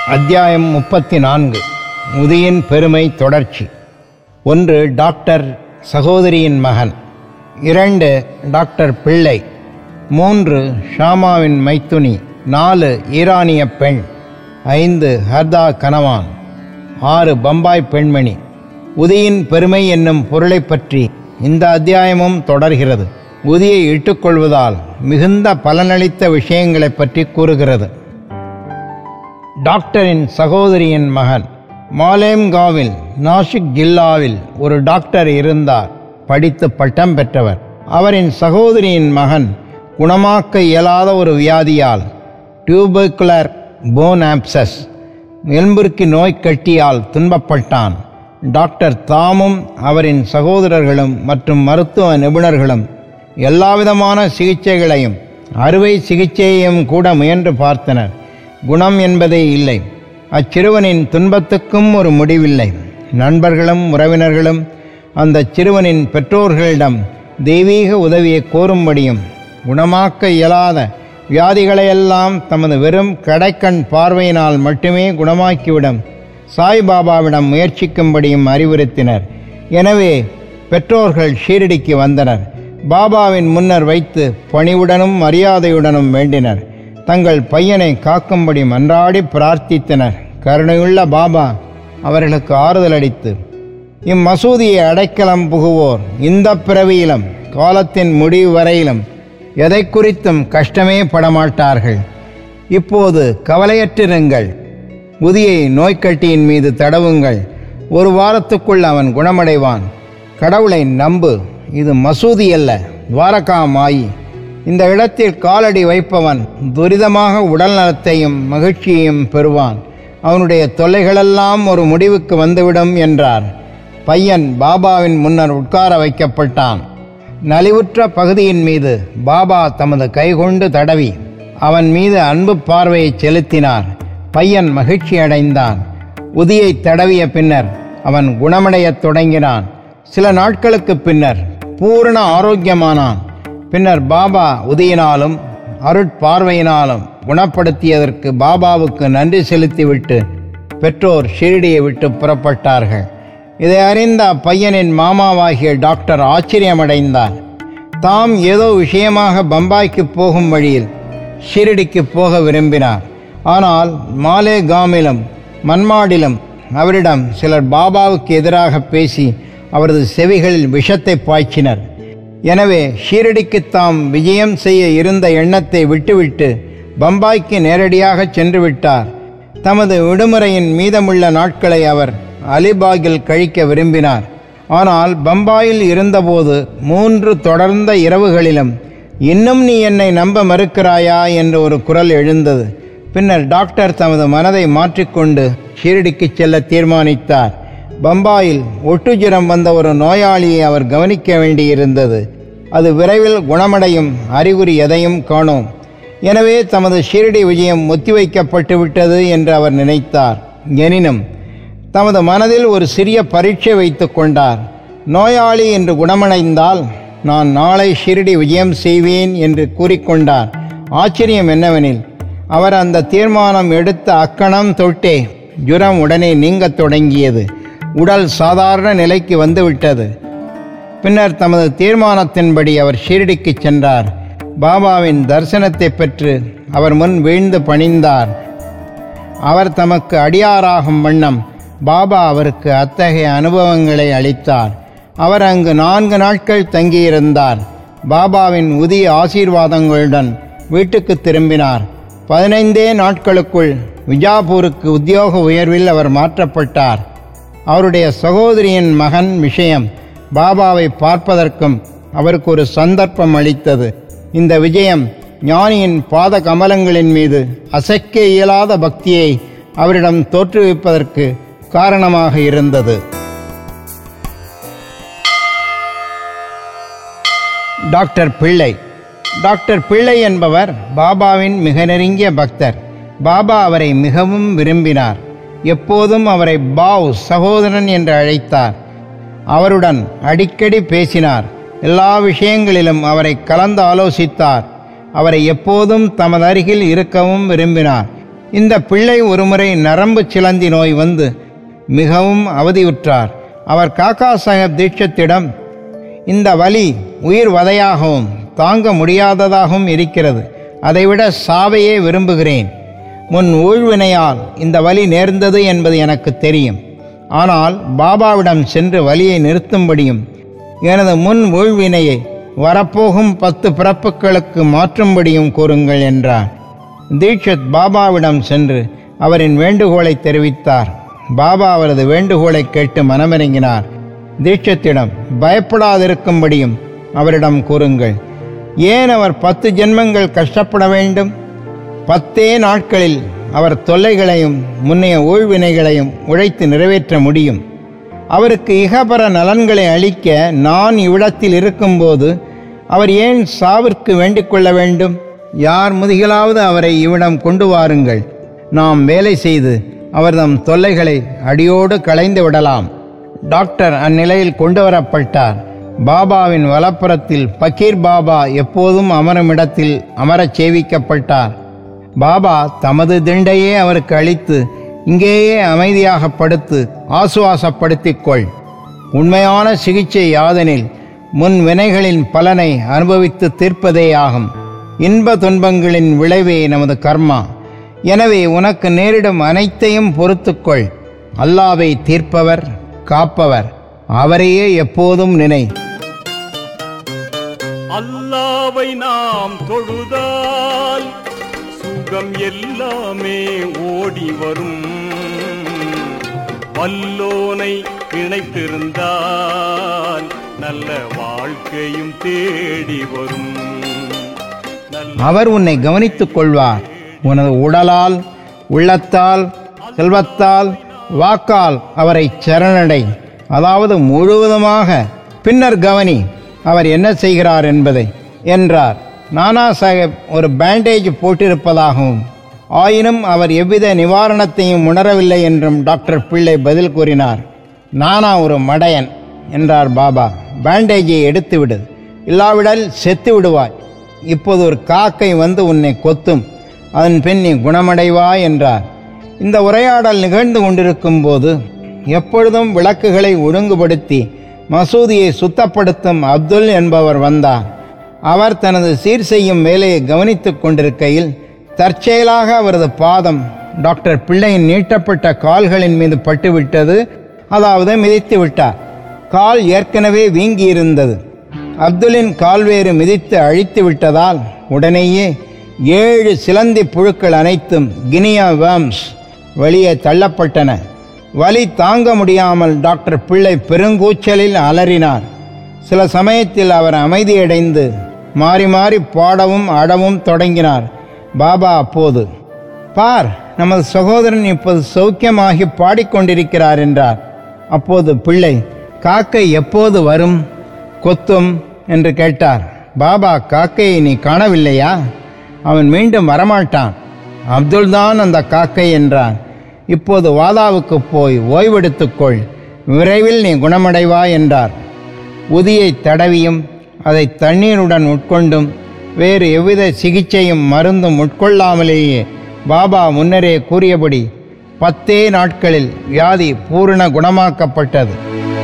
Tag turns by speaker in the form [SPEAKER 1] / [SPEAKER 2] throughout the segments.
[SPEAKER 1] அத்தியாயம் முப்பத்தி நான்கு உதயின் பெருமை தொடர்ச்சி ஒன்று டாக்டர் சகோதரியின் மகன் இரண்டு டாக்டர் பிள்ளை மூன்று ஷாமாவின் மைத்துனி நாலு ஈரானிய பெண் ஐந்து ஹர்தா கனவான் ஆறு பம்பாய் பெண்மணி உதியின் பெருமை என்னும் பொருளைப் பற்றி இந்த அத்தியாயமும் தொடர்கிறது உதியை இட்டுக்கொள்வதால் மிகுந்த பலனளித்த விஷயங்களைப் பற்றி கூறுகிறது டாக்டரின் சகோதரியின் மகன் மாலேம்காவில் நாசிக் ஜில்லாவில் ஒரு டாக்டர் இருந்தார் படித்து பட்டம் பெற்றவர் அவரின் சகோதரியின் மகன் குணமாக்க இயலாத ஒரு வியாதியால் டியூபர்குலர் போன் ஆப்சஸ் எலும்பிற்கு நோய் கட்டியால் துன்பப்பட்டான் டாக்டர் தாமும் அவரின் சகோதரர்களும் மற்றும் மருத்துவ நிபுணர்களும் எல்லாவிதமான சிகிச்சைகளையும் அறுவை சிகிச்சையையும் கூட முயன்று பார்த்தனர் குணம் என்பதே இல்லை அச்சிறுவனின் துன்பத்துக்கும் ஒரு முடிவில்லை நண்பர்களும் உறவினர்களும் அந்த சிறுவனின் பெற்றோர்களிடம் தெய்வீக உதவியை கோரும்படியும் குணமாக்க இயலாத வியாதிகளையெல்லாம் தமது வெறும் கடைக்கண் பார்வையினால் மட்டுமே குணமாக்கிவிடும் சாய்பாபாவிடம் முயற்சிக்கும்படியும் அறிவுறுத்தினர் எனவே பெற்றோர்கள் ஷீரடிக்கு வந்தனர் பாபாவின் முன்னர் வைத்து பணிவுடனும் மரியாதையுடனும் வேண்டினர் தங்கள் பையனை காக்கும்படி மன்றாடி பிரார்த்தித்தனர் கருணையுள்ள பாபா அவர்களுக்கு ஆறுதல் அளித்து இம்மசூதியை அடைக்கலம் புகுவோர் இந்த பிறவியிலும் காலத்தின் முடிவு வரையிலும் எதை குறித்தும் கஷ்டமே படமாட்டார்கள் இப்போது கவலையற்றிருங்கள் உதியை நோய்க்கட்டியின் மீது தடவுங்கள் ஒரு வாரத்துக்குள் அவன் குணமடைவான் கடவுளை நம்பு இது மசூதி அல்ல துவாரகா மாயி இந்த இடத்தில் காலடி வைப்பவன் துரிதமாக உடல் நலத்தையும் மகிழ்ச்சியையும் பெறுவான் அவனுடைய தொல்லைகளெல்லாம் ஒரு முடிவுக்கு வந்துவிடும் என்றார் பையன் பாபாவின் முன்னர் உட்கார வைக்கப்பட்டான் நலிவுற்ற பகுதியின் மீது பாபா தமது கைகொண்டு தடவி அவன் மீது அன்பு பார்வையை செலுத்தினார் பையன் மகிழ்ச்சி அடைந்தான் உதியை தடவிய பின்னர் அவன் குணமடையத் தொடங்கினான் சில நாட்களுக்கு பின்னர் பூரண ஆரோக்கியமானான் பின்னர் பாபா உதயினாலும் அருட்பார்வையினாலும் குணப்படுத்தியதற்கு பாபாவுக்கு நன்றி செலுத்திவிட்டு பெற்றோர் ஷிரடியை விட்டு புறப்பட்டார்கள் இதை அறிந்த அப்பையனின் மாமாவாகிய டாக்டர் ஆச்சரியமடைந்தார் தாம் ஏதோ விஷயமாக பம்பாய்க்கு போகும் வழியில் ஷிரடிக்கு போக விரும்பினார் ஆனால் மாலேகாமிலும் மன்மாடிலும் அவரிடம் சிலர் பாபாவுக்கு எதிராக பேசி அவரது செவிகளில் விஷத்தை பாய்ச்சினர் எனவே ஷீரடிக்கு தாம் விஜயம் செய்ய இருந்த எண்ணத்தை விட்டுவிட்டு பம்பாய்க்கு நேரடியாக சென்று விட்டார் தமது விடுமுறையின் மீதமுள்ள நாட்களை அவர் அலிபாகில் கழிக்க விரும்பினார் ஆனால் பம்பாயில் இருந்தபோது மூன்று தொடர்ந்த இரவுகளிலும் இன்னும் நீ என்னை நம்ப மறுக்கிறாயா என்று ஒரு குரல் எழுந்தது பின்னர் டாக்டர் தமது மனதை மாற்றிக்கொண்டு ஷீரடிக்கு செல்ல தீர்மானித்தார் பம்பாயில் ஒட்டுஜுரம் வந்த ஒரு நோயாளியை அவர் கவனிக்க வேண்டியிருந்தது அது விரைவில் குணமடையும் அறிகுறி எதையும் காணோம் எனவே தமது ஷீரடி விஜயம் ஒத்திவைக்கப்பட்டு விட்டது என்று அவர் நினைத்தார் எனினும் தமது மனதில் ஒரு சிறிய பரீட்சை வைத்து கொண்டார் நோயாளி என்று குணமடைந்தால் நான் நாளை ஷிரடி விஜயம் செய்வேன் என்று கூறிக்கொண்டார் ஆச்சரியம் என்னவெனில் அவர் அந்த தீர்மானம் எடுத்த அக்கணம் தொட்டே ஜுரம் உடனே நீங்கத் தொடங்கியது உடல் சாதாரண நிலைக்கு வந்துவிட்டது பின்னர் தமது தீர்மானத்தின்படி அவர் ஷீரடிக்கு சென்றார் பாபாவின் தரிசனத்தை பெற்று அவர் முன் வீழ்ந்து பணிந்தார் அவர் தமக்கு அடியாராகும் வண்ணம் பாபா அவருக்கு அத்தகைய அனுபவங்களை அளித்தார் அவர் அங்கு நான்கு நாட்கள் தங்கியிருந்தார் பாபாவின் உதிய ஆசீர்வாதங்களுடன் வீட்டுக்கு திரும்பினார் பதினைந்தே நாட்களுக்குள் விஜாபூருக்கு உத்தியோக உயர்வில் அவர் மாற்றப்பட்டார் அவருடைய சகோதரியின் மகன் விஷயம் பாபாவை பார்ப்பதற்கும் அவருக்கு ஒரு சந்தர்ப்பம் அளித்தது இந்த விஜயம் ஞானியின் பாத கமலங்களின் மீது அசைக்க இயலாத பக்தியை அவரிடம் தோற்றுவிப்பதற்கு காரணமாக இருந்தது டாக்டர் பிள்ளை டாக்டர் பிள்ளை என்பவர் பாபாவின் மிக நெருங்கிய பக்தர் பாபா அவரை மிகவும் விரும்பினார் எப்போதும் அவரை பாவ் சகோதரன் என்று அழைத்தார் அவருடன் அடிக்கடி பேசினார் எல்லா விஷயங்களிலும் அவரை கலந்து ஆலோசித்தார் அவரை எப்போதும் தமது அருகில் இருக்கவும் விரும்பினார் இந்த பிள்ளை ஒருமுறை நரம்பு சிலந்தி நோய் வந்து மிகவும் அவதியுற்றார் அவர் காக்கா சாஹேப் தீட்சத்திடம் இந்த வலி உயிர் வதையாகவும் தாங்க முடியாததாகவும் இருக்கிறது அதைவிட சாவையே விரும்புகிறேன் முன் ஊழ்வினையால் இந்த வலி நேர்ந்தது என்பது எனக்கு தெரியும் ஆனால் பாபாவிடம் சென்று வலியை நிறுத்தும்படியும் எனது முன் ஊழ்வினையை வரப்போகும் பத்து பிறப்புகளுக்கு மாற்றும்படியும் கூறுங்கள் என்றார் தீட்சித் பாபாவிடம் சென்று அவரின் வேண்டுகோளை தெரிவித்தார் பாபா அவரது வேண்டுகோளை கேட்டு மனமிறங்கினார் தீட்சத்திடம் பயப்படாதிருக்கும்படியும் அவரிடம் கூறுங்கள் ஏன் அவர் பத்து ஜென்மங்கள் கஷ்டப்பட வேண்டும் பத்தே நாட்களில் அவர் தொல்லைகளையும் முன்னைய ஊழ்வினைகளையும் உழைத்து நிறைவேற்ற முடியும் அவருக்கு இகபர நலன்களை அளிக்க நான் இவ்விடத்தில் இருக்கும்போது அவர் ஏன் சாவிற்கு வேண்டிக் கொள்ள வேண்டும் யார் முதுகிலாவது அவரை இவ்விடம் கொண்டு வாருங்கள் நாம் வேலை செய்து அவர்தம் தொல்லைகளை அடியோடு களைந்து விடலாம் டாக்டர் அந்நிலையில் கொண்டு வரப்பட்டார் பாபாவின் வலப்புறத்தில் பக்கீர் பாபா எப்போதும் அமரும் இடத்தில் அமரச் சேவிக்கப்பட்டார் பாபா தமது திண்டையே அவருக்கு அளித்து இங்கேயே அமைதியாக படுத்து ஆசுவாசப்படுத்திக் கொள் உண்மையான சிகிச்சை யாதெனில் முன் வினைகளின் பலனை அனுபவித்து தீர்ப்பதே ஆகும் இன்ப துன்பங்களின் விளைவே நமது கர்மா எனவே உனக்கு நேரிடும் அனைத்தையும் பொறுத்துக்கொள் அல்லாவை தீர்ப்பவர் காப்பவர் அவரையே எப்போதும் நினை
[SPEAKER 2] அல்லாவை நாம் தொழுதால் சுகம் எல்லாமே ஓடி வரும் வல்லோனை இணைத்திருந்தால் நல்ல வாழ்க்கையும் தேடி வரும் நல்ல
[SPEAKER 1] அவர் உன்னை கவனித்துக் கொள்வார் உனது உடலால் உள்ளத்தால் செல்வத்தால் வாக்கால் அவரை சரணடை அதாவது முழுவதுமாக பின்னர் கவனி அவர் என்ன செய்கிறார் என்பதை என்றார் நானா சாஹேப் ஒரு பேண்டேஜ் போட்டிருப்பதாகவும் ஆயினும் அவர் எவ்வித நிவாரணத்தையும் உணரவில்லை என்றும் டாக்டர் பிள்ளை பதில் கூறினார் நானா ஒரு மடையன் என்றார் பாபா பேண்டேஜை எடுத்துவிடு இல்லாவிடால் செத்து விடுவாய் இப்போது ஒரு காக்கை வந்து உன்னை கொத்தும் அதன் பின் நீ குணமடைவாய் என்றார் இந்த உரையாடல் நிகழ்ந்து கொண்டிருக்கும் போது எப்பொழுதும் விளக்குகளை ஒழுங்குபடுத்தி மசூதியை சுத்தப்படுத்தும் அப்துல் என்பவர் வந்தார் அவர் தனது சீர் செய்யும் வேலையை கவனித்துக் கொண்டிருக்கையில் தற்செயலாக அவரது பாதம் டாக்டர் பிள்ளையின் நீட்டப்பட்ட கால்களின் மீது பட்டுவிட்டது அதாவது மிதித்து விட்டார் கால் ஏற்கனவே வீங்கியிருந்தது அப்துலின் கால்வேறு மிதித்து அழித்து விட்டதால் உடனேயே ஏழு சிலந்தி புழுக்கள் அனைத்தும் கினியா வேம்ஸ் வெளியே தள்ளப்பட்டன வலி தாங்க முடியாமல் டாக்டர் பிள்ளை பெருங்கூச்சலில் அலறினார் சில சமயத்தில் அவர் அமைதியடைந்து மாறி மாறி பாடவும் அடவும் தொடங்கினார் பாபா அப்போது பார் நமது சகோதரன் இப்போது சௌக்கியமாகி பாடிக்கொண்டிருக்கிறார் என்றார் அப்போது பிள்ளை காக்கை எப்போது வரும் கொத்தும் என்று கேட்டார் பாபா காக்கையை நீ காணவில்லையா அவன் மீண்டும் வரமாட்டான் அப்துல் தான் அந்த காக்கை என்றான் இப்போது வாதாவுக்கு போய் ஓய்வெடுத்துக்கொள் விரைவில் நீ குணமடைவாய் என்றார் உதியை தடவியும் அதை தண்ணீருடன் உட்கொண்டும் வேறு எவ்வித சிகிச்சையும் மருந்தும் உட்கொள்ளாமலேயே பாபா முன்னரே கூறியபடி பத்தே நாட்களில் வியாதி பூரண குணமாக்கப்பட்டது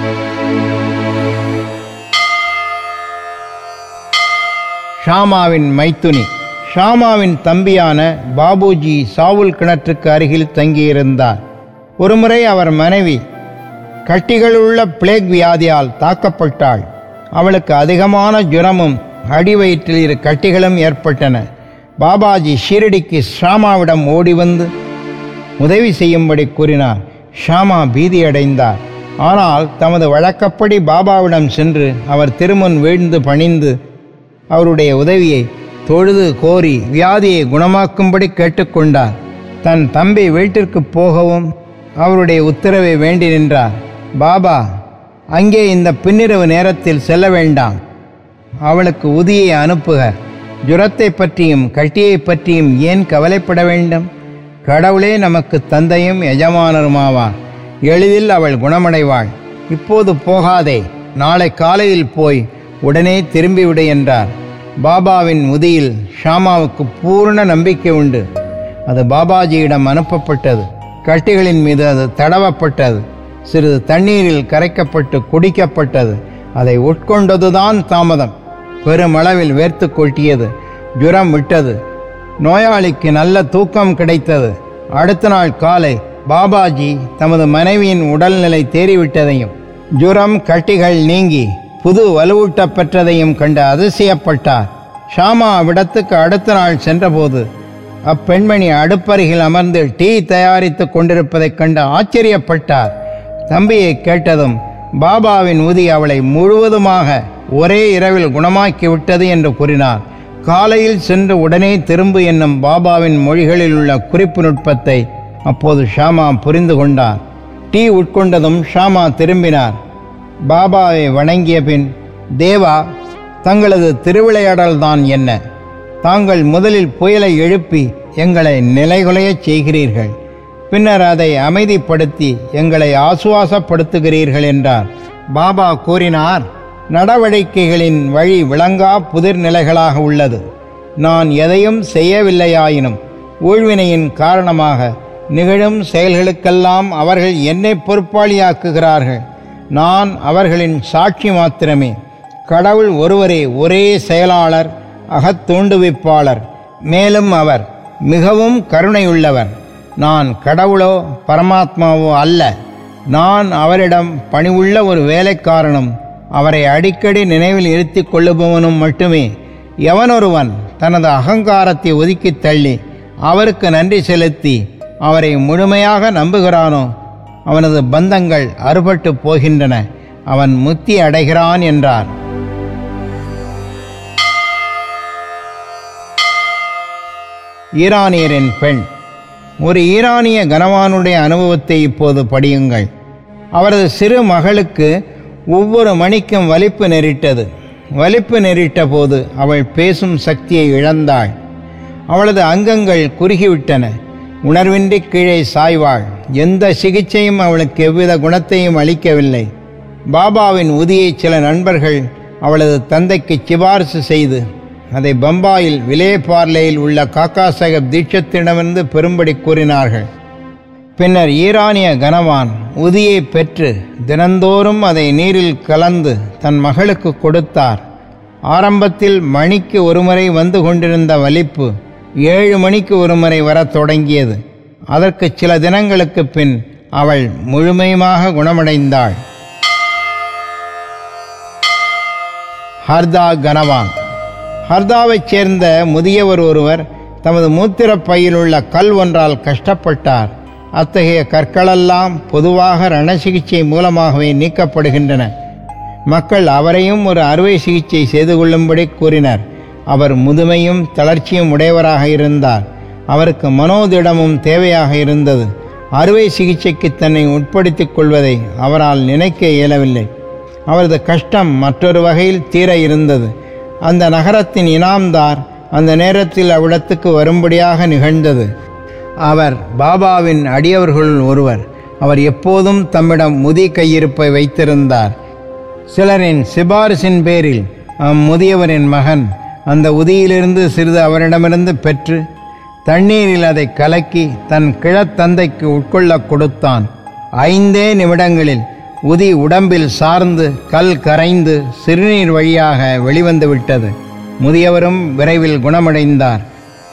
[SPEAKER 1] ஷாமாவின் மைத்துனி ஷாமாவின் தம்பியான பாபுஜி சாவுல் கிணற்றுக்கு அருகில் தங்கியிருந்தார் ஒருமுறை அவர் மனைவி கட்டிகளுள்ள பிளேக் வியாதியால் தாக்கப்பட்டாள் அவளுக்கு அதிகமான ஜுரமும் அடிவயிற்றில் இரு கட்டிகளும் ஏற்பட்டன பாபாஜி ஷீரடிக்கு ஷாமாவிடம் ஓடி வந்து உதவி செய்யும்படி கூறினார் ஷாமா பீதியடைந்தார் ஆனால் தமது வழக்கப்படி பாபாவிடம் சென்று அவர் திருமுன் வீழ்ந்து பணிந்து அவருடைய உதவியை தொழுது கோரி வியாதியை குணமாக்கும்படி கேட்டுக்கொண்டார் தன் தம்பி வீட்டிற்கு போகவும் அவருடைய உத்தரவை வேண்டி நின்றார் பாபா அங்கே இந்த பின்னிரவு நேரத்தில் செல்ல வேண்டாம் அவளுக்கு உதியை அனுப்புக ஜுரத்தை பற்றியும் கட்டியை பற்றியும் ஏன் கவலைப்பட வேண்டும் கடவுளே நமக்கு தந்தையும் எஜமானருமாவார் எளிதில் அவள் குணமடைவாள் இப்போது போகாதே நாளை காலையில் போய் உடனே திரும்பிவிடு என்றார் பாபாவின் உதியில் ஷாமாவுக்கு பூர்ண நம்பிக்கை உண்டு அது பாபாஜியிடம் அனுப்பப்பட்டது கட்டிகளின் மீது அது தடவப்பட்டது சிறிது தண்ணீரில் கரைக்கப்பட்டு குடிக்கப்பட்டது அதை உட்கொண்டதுதான் தாமதம் பெருமளவில் வேர்த்து கொட்டியது ஜுரம் விட்டது நோயாளிக்கு நல்ல தூக்கம் கிடைத்தது அடுத்த நாள் காலை பாபாஜி தமது மனைவியின் உடல்நிலை தேறிவிட்டதையும் ஜுரம் கட்டிகள் நீங்கி புது வலுவூட்டப் பெற்றதையும் கண்டு அதிசயப்பட்டார் ஷாமா அவ்விடத்துக்கு அடுத்த நாள் சென்றபோது அப்பெண்மணி அடுப்பருகில் அமர்ந்து டீ தயாரித்துக் கொண்டிருப்பதைக் கண்டு ஆச்சரியப்பட்டார் தம்பியை கேட்டதும் பாபாவின் உதி அவளை முழுவதுமாக ஒரே இரவில் குணமாக்கி விட்டது என்று கூறினார் காலையில் சென்று உடனே திரும்பு என்னும் பாபாவின் மொழிகளில் உள்ள குறிப்பு நுட்பத்தை அப்போது ஷாமா புரிந்து கொண்டார் டீ உட்கொண்டதும் ஷாமா திரும்பினார் பாபாவை வணங்கிய பின் தேவா தங்களது திருவிளையாடல் தான் என்ன தாங்கள் முதலில் புயலை எழுப்பி எங்களை நிலைகுலையச் செய்கிறீர்கள் பின்னர் அதை அமைதிப்படுத்தி எங்களை ஆசுவாசப்படுத்துகிறீர்கள் என்றார் பாபா கூறினார் நடவடிக்கைகளின் வழி விளங்கா புதிர் நிலைகளாக உள்ளது நான் எதையும் செய்யவில்லையாயினும் ஊழ்வினையின் காரணமாக நிகழும் செயல்களுக்கெல்லாம் அவர்கள் என்னை பொறுப்பாளியாக்குகிறார்கள் நான் அவர்களின் சாட்சி மாத்திரமே கடவுள் ஒருவரே ஒரே செயலாளர் அகத்தூண்டுவிப்பாளர் மேலும் அவர் மிகவும் கருணையுள்ளவர் நான் கடவுளோ பரமாத்மாவோ அல்ல நான் அவரிடம் பணிவுள்ள ஒரு வேலைக்காரனும் அவரை அடிக்கடி நினைவில் இருத்திக் கொள்ளுபவனும் மட்டுமே எவனொருவன் தனது அகங்காரத்தை ஒதுக்கித் தள்ளி அவருக்கு நன்றி செலுத்தி அவரை முழுமையாக நம்புகிறானோ அவனது பந்தங்கள் அறுபட்டு போகின்றன அவன் முத்தி அடைகிறான் என்றார் ஈரானியரின் பெண் ஒரு ஈரானிய கனவானுடைய அனுபவத்தை இப்போது படியுங்கள் அவரது சிறு மகளுக்கு ஒவ்வொரு மணிக்கும் வலிப்பு நெரிட்டது வலிப்பு நெரிட்ட போது அவள் பேசும் சக்தியை இழந்தாள் அவளது அங்கங்கள் குறுகிவிட்டன உணர்வின்றி கீழே சாய்வாள் எந்த சிகிச்சையும் அவளுக்கு எவ்வித குணத்தையும் அளிக்கவில்லை பாபாவின் உதியை சில நண்பர்கள் அவளது தந்தைக்கு சிபாரிசு செய்து அதை பம்பாயில் விலே பார்லேயில் உள்ள காக்கா சாஹேப் தீட்சத்திடமிருந்து பெறும்படி கூறினார்கள் பின்னர் ஈரானிய கனவான் உதியை பெற்று தினந்தோறும் அதை நீரில் கலந்து தன் மகளுக்கு கொடுத்தார் ஆரம்பத்தில் மணிக்கு ஒருமுறை வந்து கொண்டிருந்த வலிப்பு ஏழு மணிக்கு ஒருமுறை வரத் தொடங்கியது அதற்கு சில தினங்களுக்கு பின் அவள் முழுமையுமாக குணமடைந்தாள் ஹர்தா கனவான் ஹர்தாவைச் சேர்ந்த முதியவர் ஒருவர் தமது மூத்திரப் பையில் உள்ள கல் ஒன்றால் கஷ்டப்பட்டார் அத்தகைய கற்களெல்லாம் பொதுவாக ரண சிகிச்சை மூலமாகவே நீக்கப்படுகின்றன மக்கள் அவரையும் ஒரு அறுவை சிகிச்சை செய்து கொள்ளும்படி கூறினர் அவர் முதுமையும் தளர்ச்சியும் உடையவராக இருந்தார் அவருக்கு மனோதிடமும் தேவையாக இருந்தது அறுவை சிகிச்சைக்கு தன்னை உட்படுத்திக் கொள்வதை அவரால் நினைக்க இயலவில்லை அவரது கஷ்டம் மற்றொரு வகையில் தீர இருந்தது அந்த நகரத்தின் இனாம்தார் அந்த நேரத்தில் அவ்விடத்துக்கு வரும்படியாக நிகழ்ந்தது அவர் பாபாவின் அடியவர்களுள் ஒருவர் அவர் எப்போதும் தம்மிடம் முதி கையிருப்பை வைத்திருந்தார் சிலரின் சிபாரிசின் பேரில் அம்முதியவரின் மகன் அந்த உதியிலிருந்து சிறிது அவரிடமிருந்து பெற்று தண்ணீரில் அதை கலக்கி தன் கிழத்தந்தைக்கு உட்கொள்ளக் கொடுத்தான் ஐந்தே நிமிடங்களில் உதி உடம்பில் சார்ந்து கல் கரைந்து சிறுநீர் வழியாக வெளிவந்து விட்டது முதியவரும் விரைவில் குணமடைந்தார்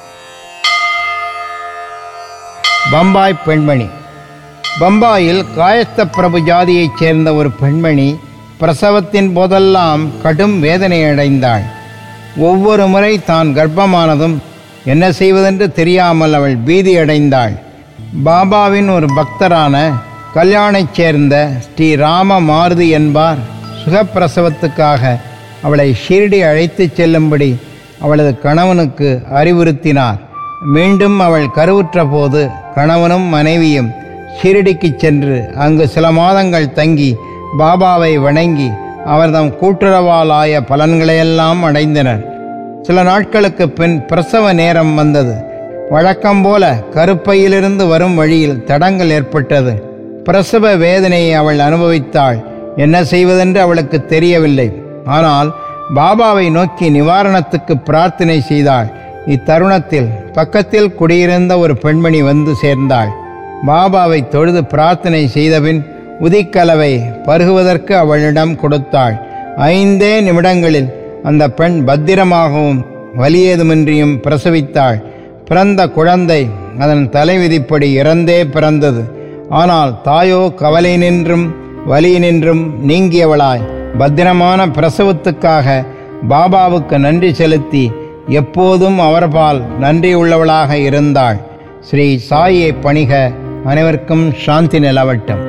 [SPEAKER 1] பம்பாய் பெண்மணி பம்பாயில் காயஸ்த பிரபு ஜாதியைச் சேர்ந்த ஒரு பெண்மணி பிரசவத்தின் போதெல்லாம் கடும் வேதனை அடைந்தாள் ஒவ்வொரு முறை தான் கர்ப்பமானதும் என்ன செய்வதென்று தெரியாமல் அவள் பீதி அடைந்தாள் பாபாவின் ஒரு பக்தரான கல்யாணைச் சேர்ந்த ஸ்ரீ ராம மாருதி என்பார் சுகப்பிரசவத்துக்காக அவளை ஷிர்டி அழைத்துச் செல்லும்படி அவளது கணவனுக்கு அறிவுறுத்தினார் மீண்டும் அவள் கருவுற்ற போது கணவனும் மனைவியும் ஷிரடிக்கு சென்று அங்கு சில மாதங்கள் தங்கி பாபாவை வணங்கி அவர்தம் கூட்டுறவால் ஆய பலன்களையெல்லாம் அடைந்தனர் சில நாட்களுக்கு பின் பிரசவ நேரம் வந்தது வழக்கம் போல கருப்பையிலிருந்து வரும் வழியில் தடங்கள் ஏற்பட்டது பிரசவ வேதனையை அவள் அனுபவித்தாள் என்ன செய்வதென்று அவளுக்கு தெரியவில்லை ஆனால் பாபாவை நோக்கி நிவாரணத்துக்கு பிரார்த்தனை செய்தாள் இத்தருணத்தில் பக்கத்தில் குடியிருந்த ஒரு பெண்மணி வந்து சேர்ந்தாள் பாபாவை தொழுது பிரார்த்தனை செய்தபின் உதிக்கலவை பருகுவதற்கு அவளிடம் கொடுத்தாள் ஐந்தே நிமிடங்களில் அந்த பெண் பத்திரமாகவும் வலியேதுமின்றியும் பிரசவித்தாள் பிறந்த குழந்தை அதன் தலைவிதிப்படி இறந்தே பிறந்தது ஆனால் தாயோ கவலை நின்றும் வலி நின்றும் நீங்கியவளாய் பத்திரமான பிரசவத்துக்காக பாபாவுக்கு நன்றி செலுத்தி எப்போதும் அவர்பால் நன்றியுள்ளவளாக இருந்தாள் ஸ்ரீ சாயை பணிக அனைவருக்கும் சாந்தி நிலவட்டும்